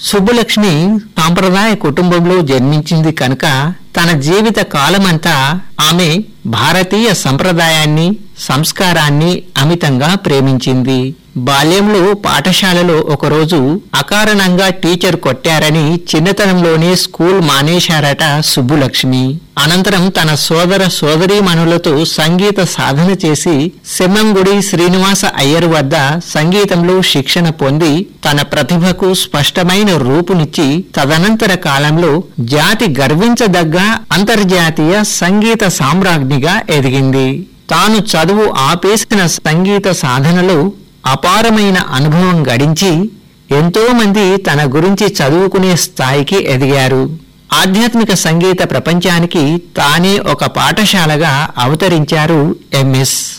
సుబ్బులక్ష్మి సాంప్రదాయ కుటుంబంలో జన్మించింది కనుక తన జీవిత కాలమంతా ఆమె భారతీయ సంప్రదాయాన్ని సంస్కారాన్ని అమితంగా ప్రేమించింది బాల్యంలో పాఠశాలలో ఒకరోజు అకారణంగా టీచర్ కొట్టారని చిన్నతనంలోనే స్కూల్ మానేశారట సుబ్బులక్ష్మి అనంతరం తన సోదర సోదరీమణులతో సంగీత సాధన చేసి సెమ్మంగుడి శ్రీనివాస అయ్యర్ వద్ద సంగీతంలో శిక్షణ పొంది తన ప్రతిభకు స్పష్టమైన రూపునిచ్చి తదనంతర కాలంలో జాతి గర్వించదగ్గ అంతర్జాతీయ సంగీత సామ్రాజ్ఞిగా ఎదిగింది తాను చదువు ఆపేసిన సంగీత సాధనలో అపారమైన అనుభవం గడించి ఎంతో మంది తన గురించి చదువుకునే స్థాయికి ఎదిగారు ఆధ్యాత్మిక సంగీత ప్రపంచానికి తానే ఒక పాఠశాలగా అవతరించారు ఎంఎస్